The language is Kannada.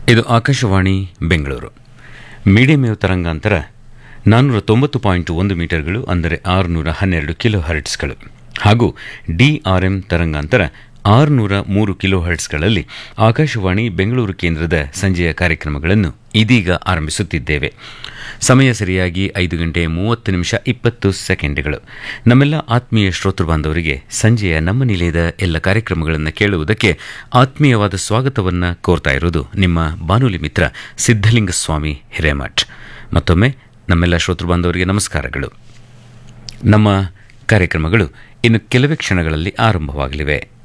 ಇದು ಆಕಾಶವಾಣಿ ಬೆಂಗಳೂರು ಮೀಡಿಯಂ ವೇವ್ ತರಂಗಾಂತರ ನಾನ್ನೂರ ತೊಂಬತ್ತು ಪಾಯಿಂಟ್ ಒಂದು ಮೀಟರ್ಗಳು ಅಂದರೆ ಆರುನೂರ ಹನ್ನೆರಡು ಕಿಲೋ ಹರ್ಟ್ಸ್ಗಳು ಹಾಗೂ ಡಿಆರ್ಎಂ ತರಂಗಾಂತರ ಆರುನೂರ ಮೂರು ಕಿಲೋ ಹರ್ಟ್ಸ್ಗಳಲ್ಲಿ ಆಕಾಶವಾಣಿ ಬೆಂಗಳೂರು ಕೇಂದ್ರದ ಸಂಜೆಯ ಕಾರ್ಯಕ್ರಮಗಳನ್ನು ಇದೀಗ ಆರಂಭಿಸುತ್ತಿದ್ದೇವೆ ಸಮಯ ಸರಿಯಾಗಿ ಐದು ಗಂಟೆ ಮೂವತ್ತು ನಿಮಿಷ ಇಪ್ಪತ್ತು ಸೆಕೆಂಡ್ಗಳು ನಮ್ಮೆಲ್ಲ ಆತ್ಮೀಯ ಶ್ರೋತೃ ಬಾಂಧವರಿಗೆ ಸಂಜೆಯ ನಮ್ಮ ನಿಲಯದ ಎಲ್ಲ ಕಾರ್ಯಕ್ರಮಗಳನ್ನು ಕೇಳುವುದಕ್ಕೆ ಆತ್ಮೀಯವಾದ ಸ್ವಾಗತವನ್ನು ಕೋರ್ತಾ ಇರೋದು ನಿಮ್ಮ ಬಾನುಲಿ ಮಿತ್ರ ಸಿದ್ಧಲಿಂಗ ಸ್ವಾಮಿ ಹಿರೇಮಠ್ ಮತ್ತೊಮ್ಮೆ ನಮ್ಮೆಲ್ಲ ಶ್ರೋತೃ ಬಾಂಧವರಿಗೆ ನಮಸ್ಕಾರಗಳು ನಮ್ಮ ಕಾರ್ಯಕ್ರಮಗಳು ಇನ್ನು ಕೆಲವೇ ಕ್ಷಣಗಳಲ್ಲಿ ಆರಂಭವಾಗಲಿವೆ